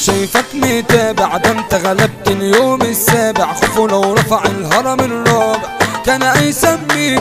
شايفك متابع ده انت غلبتني يوم السابع خوفه لو رفع الهرم الرابع كان هيسميك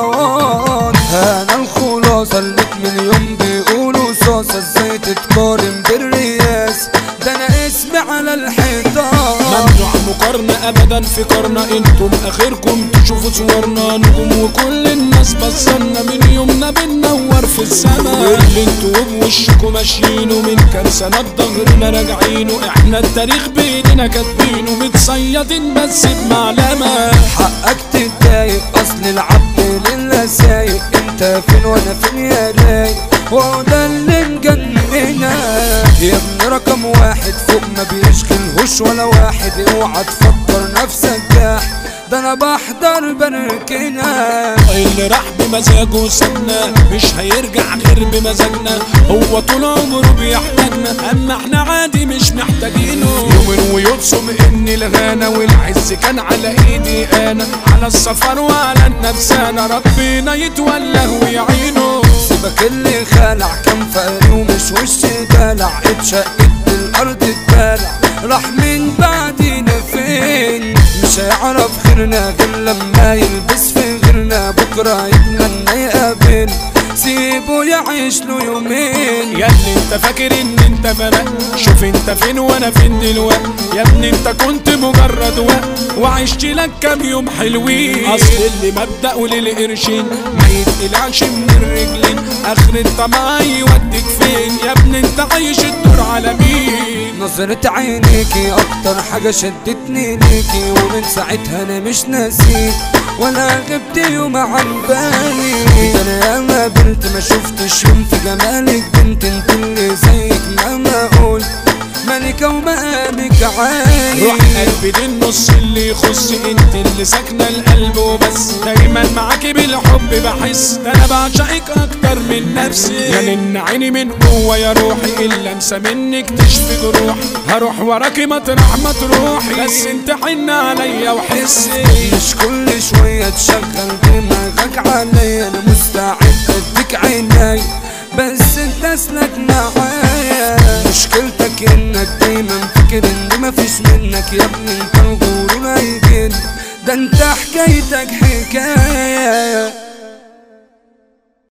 كروان انا الخلاصة اللي من يوم بيقولوا صاصة ازاي تتقارن بالرياس ده انا اسمي على الحيطان ممنوع مقارنة ابدا في قرنا انتم اخركم تشوفوا صورنا نجوم وكل الناس بصلنا من يومنا بننور في السما واللي انتوا بوشكم ماشيينه من كام سنة بضهرنا راجعينه احنا التاريخ بيننا كاتبينه متصيدين بس بمعلمة حقك تتضايق اصل العبد لله سايق انت فين وانا فين يا رايق وهو ده اللي مجننا يا ابن رقم واحد فوق ما بيشغلهوش ولا واحد اوعى تفكر نفسك جاح ده انا بحضر بركنا اللي راح بمزاجه سابنا مش هيرجع غير بمزاجنا هو طول عمره بيحتاجنا اما احنا عادي مش محتاجينه يوم ويبصم ان الغنى والعز كان على ايدي انا على السفر وعلى النفسانة ربنا يتوله ويعينه سيبك اللي خلع كان فقري ومش وش دلع اتشقت الارض اتبلع راح من بعدينا فين مش هيعرف غيرنا غير لما يلبس في غيرنا بكره يتمنى يقابل سيبه يعيش له يومين يا ابني انت فاكر ان انت فرق شوف انت فين وانا فين دلوقتي يا ابني انت كنت مجرد وقت وعشت لك كام يوم حلوين اصل اللي مبدأه للقرشين ما يتقلعش من الرجلين اخر الطمع يوديك فين يا ابني انت عايش الدور على مين نظرة عينيكي اكتر حاجة شدتني ليكي ومن ساعتها انا مش ناسيك ولا غبت يوم عن بالي ده انا ياما قابلت ما شفتش يوم في جمالك بنت انت اللي زيك مهما قلت ملكة ومقامك عالي روح قلبي دي النص اللي يخص انت اللي ساكنه القلب وبس دايما معاكي بالحب بحس ده انا بعشقك اكتر من نفسي يا من عيني من قوه يا روحي الا انسى منك تشفي جروحي هروح وراكي مطرح ما تروحي بس انت حن عليا وحسي مش كل شوية تشغل دماغك عليا انا مستعد اديك عيني بس انت اسلك معايا مشكلتك انك دايما فاكر ان مفيش منك يا ابني انت الغرور هيجن ده انت حكايتك حكاية